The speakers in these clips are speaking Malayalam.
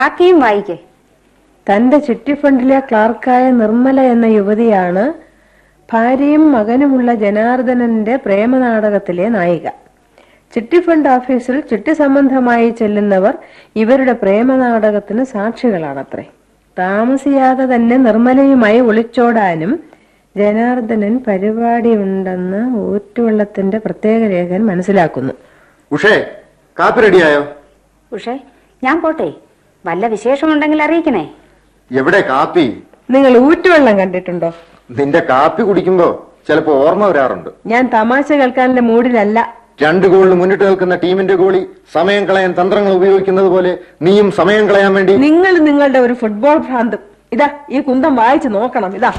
ബാക്കിയും വായിക്കേ തന്റെ ചിട്ടിഫണ്ടിലെ ക്ലാർക്കായ നിർമ്മല എന്ന യുവതിയാണ് ഭാര്യയും മകനുമുള്ള ജനാർദ്ദനന്റെ പ്രേമനാടകത്തിലെ നായിക ചിട്ടിഫണ്ട് ഓഫീസിൽ ചിട്ടി സംബന്ധമായി ചെല്ലുന്നവർ ഇവരുടെ പ്രേമനാടകത്തിന് സാക്ഷികളാണത്രേ താമസിയാതെ തന്നെ നിർമ്മലയുമായി ഒളിച്ചോടാനും ജനാർദ്ദനൻ പരിപാടിയുണ്ടെന്ന് ഊറ്റുവെള്ളത്തിന്റെ പ്രത്യേക രേഖൻ മനസ്സിലാക്കുന്നു ഉഷേ കാപ്പി റെഡിയായോ ഉഷേ ഞാൻ പോട്ടെ വല്ല വിശേഷമുണ്ടെങ്കിൽ അറിയിക്കണേ എവിടെ കാപ്പി നിങ്ങൾ ഊറ്റുവെള്ളം കണ്ടിട്ടുണ്ടോ നിന്റെ കാപ്പി കുടിക്കുമ്പോ ചിലപ്പോ ഓർമ്മ വരാറുണ്ട് ഞാൻ തമാശ കേൾക്കാനുള്ള മൂഡിലല്ല രണ്ട് ഗോളിന് മുന്നിട്ട് നിൽക്കുന്ന ടീമിന്റെ ഗോളി സമയം കളയാൻ തന്ത്രങ്ങൾ ഉപയോഗിക്കുന്നത് പോലെ നീയും സമയം കളയാൻ വേണ്ടി നിങ്ങൾ നിങ്ങളുടെ ഒരു ഫുട്ബോൾ ഭ്രാന്തും ഇതാ ഈ കുന്തം വായിച്ചു നോക്കണം ഇതാ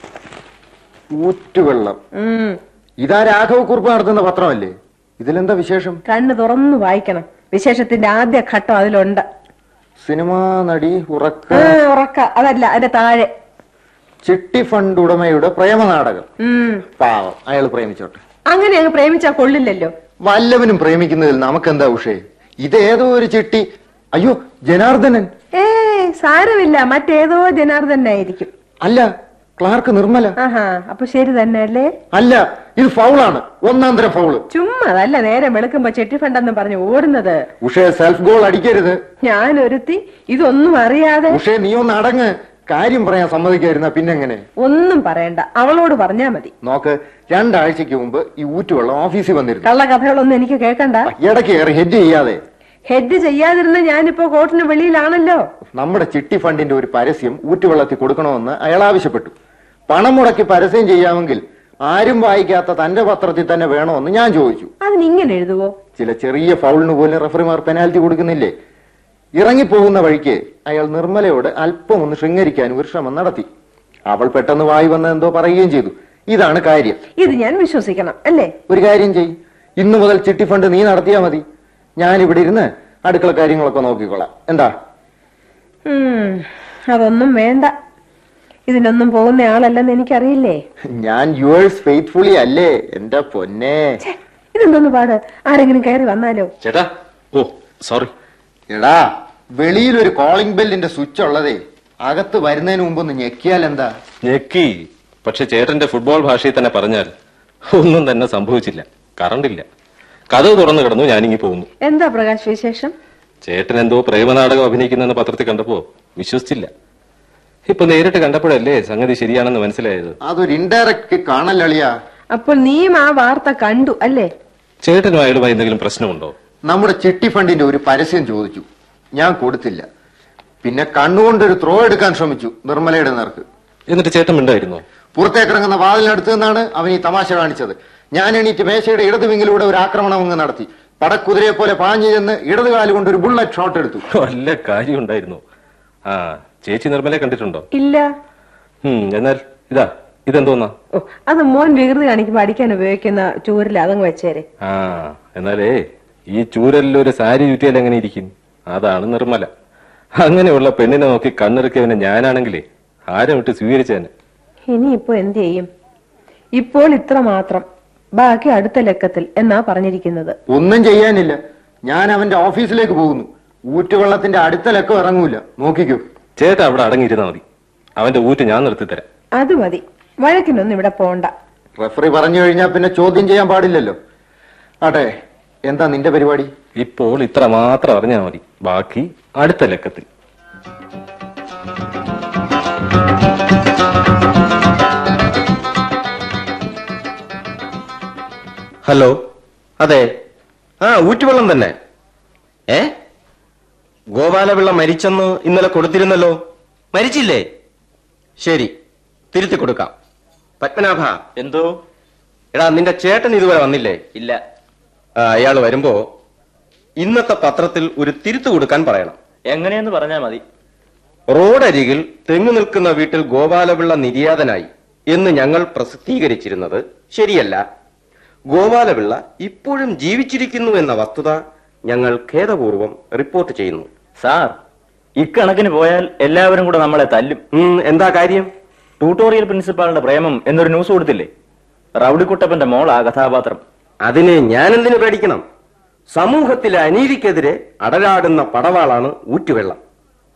ഊറ്റുവെള്ളം ഉം ഇതാ രാഘവക്കുറിപ്പ് നടത്തുന്ന പത്രമല്ലേ ഇതിലെന്താ വിശേഷം കണ്ണ് തുറന്നു വായിക്കണം വിശേഷത്തിന്റെ ആദ്യ ഘട്ടം അതിലുണ്ട് സിനിമാ നടി ഉറക്ക ആ, ഉറക്ക അതല്ല അതിന്റെ താഴെ ചിട്ടി ഫണ്ട് ഉടമയുടെ പ്രേമനാടകം ഉം പാവം അയാൾ പ്രേമിച്ചോട്ടെ അങ്ങനെ അങ്ങ് പ്രേമിച്ചാ കൊള്ളില്ലല്ലോ വല്ലവനും പ്രേമിക്കുന്നതിൽ നമുക്കെന്താ ഉഷേ ഇതേതോ ഒരു ചിട്ടി അയ്യോ ജനാർദ്ദനൻ ഏ സാരമില്ല മറ്റേതോ ജനാർദ്ദനായിരിക്കും അല്ല ക്ലാർക്ക് നിർമ്മല ആഹാ അപ്പൊ ശരി തന്നെ അല്ലേ അല്ല ഇത് ഫൗളാണ് ഒന്നാം തരം ഫൗള് ചുമ്മാ അതല്ല നേരെ വെളുക്കുമ്പോ ചെട്ടിഫണ്ടെന്ന് പറഞ്ഞ് ഓടുന്നത് ഉഷേ സെൽഫ് ഗോൾ അടിക്കരുത് ഞാൻ ഒരുത്തി ഇതൊന്നും അറിയാതെ ഉഷേ നീ ഒന്ന് അടങ്ങ് കാര്യം പറയാൻ സമ്മതിക്കായിരുന്ന പിന്നെങ്ങനെ ഒന്നും പറയണ്ട അവളോട് പറഞ്ഞാ മതി നോക്ക് രണ്ടാഴ്ചക്ക് മുമ്പ് ഈ ഊറ്റുവെള്ളം ഓഫീസിൽ വന്നിരുന്നു കള്ള കഥകളൊന്നും എനിക്ക് കേൾക്കണ്ട ഇടയ്ക്ക് കയറി ഹെഡ് ചെയ്യാതെ ഹെഡ് ചെയ്യാതിരുന്ന ഞാനിപ്പോ കോർട്ടിന് വെളിയിലാണല്ലോ നമ്മുടെ ചിട്ടി ഫണ്ടിന്റെ ഒരു പരസ്യം ഊറ്റുവെള്ളത്തിൽ കൊടുക്കണമെന്ന് അയാൾ ആവശ്യപ്പെട്ടു പണം മുടക്കി പരസ്യം ചെയ്യാമെങ്കിൽ ആരും വായിക്കാത്ത തന്റെ പത്രത്തിൽ തന്നെ വേണമെന്ന് ഞാൻ ചോദിച്ചു അതിനിങ്ങനെ എഴുതുവോ ചില ചെറിയ ഫൗളിന് പോലും റഫറിമാർ പെനാൽറ്റി കൊടുക്കുന്നില്ലേ ഇറങ്ങിപ്പോകുന്ന വഴിക്ക് അയാൾ നിർമ്മലയോട് അല്പം ഒന്ന് ശൃംഗരിക്കാൻ ഒരു ശ്രമം നടത്തി അവൾ പെട്ടെന്ന് വായി വന്ന് എന്തോ പറയുകയും ചെയ്തു ഇതാണ് കാര്യം ഇത് ഞാൻ വിശ്വസിക്കണം അല്ലേ ഒരു കാര്യം ചെയ് ഇന്നു മുതൽ ചിട്ടി ഫണ്ട് നീ നടത്തിയാ മതി ഞാൻ ഇവിടെ ഇരുന്ന് അടുക്കള കാര്യങ്ങളൊക്കെ നോക്കിക്കൊള്ളാം എന്താ ഉം, അതൊന്നും വേണ്ട ഇതിനൊന്നും പോകുന്ന ആളല്ലെന്ന് എനിക്കറിയില്ലേ ഞാൻ യുവേഴ്സ് ഫെയ്ത്ത്ഫുള്ളി അല്ലേ എന്റെ പൊന്നെ ഛെ, ഇതെന്തോന്ന് പാട് ആരെങ്കിലും കയറി വന്നാലോ ചേട്ടാ ഓ സോറി എടാ വെളിയിൽ ഒരു കോളിംഗ് ബെല്ലിന്റെ സ്വിച്ച് ഉള്ളതേ അകത്ത് വരുന്നതിന് മുമ്പ് ഒന്ന് ഞെക്കിയാൽ എന്താ ഞെക്കി പക്ഷെ ചേട്ടന്റെ ഫുട്ബോൾ ഭാഷയിൽ തന്നെ പറഞ്ഞാൽ ഒന്നും തന്നെ സംഭവിച്ചില്ല കറണ്ടില്ല കഥ തുറന്നു കിടന്നു ഞാനിങ്ങി പോകുന്നു എന്താ പ്രകാശ് വിശേഷം ചേട്ടൻ എന്തോ പ്രേമനാടകം അഭിനയിക്കുന്നെന്ന് പത്രത്തിൽ കണ്ടപ്പോ വിശ്വസിച്ചില്ല ഇപ്പൊ നേരിട്ട് കണ്ടപ്പോഴല്ലേ സംഗതി ശരിയാണെന്ന് മനസ്സിലായത് അതൊരു ഇൻഡയറക്റ്റ് കാണല്ലളിയാ അപ്പോൾ നീയും ആ വാർത്ത കണ്ടു അല്ലേ ചേട്ടനും അയാളുമായി എന്തെങ്കിലും പ്രശ്നമുണ്ടോ നമ്മുടെ ചിട്ടി ഫണ്ടിന്റെ ഒരു പരസ്യം ചോദിച്ചു ഞാൻ കൊടുത്തില്ല പിന്നെ കണ്ണുകൊണ്ടൊരു ത്രോ എടുക്കാൻ ശ്രമിച്ചു നിർമ്മലയുടെ നേർക്ക് എന്നിട്ട് ചേട്ടൻ ഉണ്ടായിരുന്നോ പുറത്തേക്കിറങ്ങുന്ന വാതിലിനടുത്ത് നിന്നാണ് അവൻ ഈ തമാശ കാണിച്ചത് ഞാൻ എണീറ്റ് മേശയുടെ ഇടത് വിങ്ങിലൂടെ ഒരു ആക്രമണം അങ്ങ് നടത്തി പടക്കുതിരയെ പോലെ പാഞ്ഞു ചെന്ന് ഇടത് കാലുകൊണ്ട് ഒരു ബുള്ളറ്റ് ഷോട്ട് എടുത്തു വല്ല കാര്യം ഉണ്ടായിരുന്നു ആ ചേച്ചി നിർമ്മലയെ കണ്ടിട്ടുണ്ടോ ഇല്ല ഉം എന്നാൽ ഇതാ ഇതെന്തോന്നാ ഓ അത് മോൻ വികൃതി കാണിക്കുമ്പോ അടിക്കാൻ ഉപയോഗിക്കുന്ന ചൂരിൽ അതങ്ങ് വെച്ചേരെ ആ എന്നാലേ ഈ ചൂരലിൽ ഒരു സാരി ചുറ്റിയാൽ എങ്ങനെ ഇരിക്കും അതാണ് നിർമ്മല അങ്ങനെയുള്ള പെണ്ണിനെ നോക്കി കണ്ണിറുക്കിയവനെ ഞാനാണെങ്കിലേ ആരും വിട്ട് സ്വീകരിച്ചേനെ ഇനിയിപ്പോ എന്ത് ചെയ്യും ഇപ്പോൾ ഇത്ര മാത്രം ബാക്കി അടുത്ത ലക്കത്തിൽ എന്നാ പറഞ്ഞിരിക്കുന്നത് ഒന്നും ചെയ്യാനില്ല ഞാൻ അവന്റെ ഓഫീസിലേക്ക് പോകുന്നു ഊറ്റുവെള്ളത്തിന്റെ അടുത്ത ലക്കം ഇറങ്ങൂല നോക്കിക്കോ ചേട്ടാ അവിടെ അടങ്ങിയിരുന്നാ മതി അവന്റെ ഊറ്റ് ഞാൻ നിർത്തിത്തരാം അത് മതി വഴക്കിനൊന്നും ഇവിടെ പോണ്ട റഫറി പറഞ്ഞു കഴിഞ്ഞാൽ പിന്നെ ചോദ്യം ചെയ്യാൻ പാടില്ലല്ലോ ആട്ടെ എന്താ നിന്റെ പരിപാടി ഇപ്പോൾ ഇത്ര മാത്രം അറിഞ്ഞാൽ മതി ബാക്കി അടുത്ത ലക്കത്തിൽ ഹലോ അതെ ആ ഊറ്റുവെള്ളം തന്നെ ഏ ഗോപാലപിള്ള മരിച്ചെന്ന് ഇന്നലെ കൊടുത്തിരുന്നല്ലോ മരിച്ചില്ലേ ശരി തിരുത്തി കൊടുക്കാം പത്മനാഭ എന്തോ എടാ നിന്റെ ചേട്ടൻ ഇതുവരെ വന്നില്ലേ ഇല്ല ആ, അയാൾ വരുമ്പോ ഇന്നത്തെ പത്രത്തിൽ ഒരു തിരുത്തു കൊടുക്കാൻ പറയണം എങ്ങനെയെന്ന് പറഞ്ഞാ മതി റോഡരികിൽ തെങ്ങു നിൽക്കുന്ന വീട്ടിൽ ഗോപാലപിള്ള നിര്യാതനായി എന്ന് ഞങ്ങൾ പ്രസിദ്ധീകരിച്ചിരുന്നത് ശരിയല്ല ഗോപാലപിള്ള ഇപ്പോഴും ജീവിച്ചിരിക്കുന്നു എന്ന വസ്തുത ഞങ്ങൾ ഖേദപൂർവം റിപ്പോർട്ട് ചെയ്യുന്നു സാർ ഇക്കണക്കിന് പോയാൽ എല്ലാവരും കൂടെ നമ്മളെ തല്ലും ഉം, എന്താ കാര്യം ട്യൂട്ടോറിയൽ പ്രിൻസിപ്പാളിന്റെ പ്രേമം എന്നൊരു ന്യൂസ് കൊടുത്തില്ലേ റൗഡിക്കുട്ടപ്പന്റെ മോൾ ആ കഥാപാത്രം അതിന് ഞാൻ എന്തിനു പേടിക്കണം സമൂഹത്തിലെ അനീതിക്കെതിരെ അടരാടുന്ന പടവാളാണ് ഊറ്റുവെള്ളം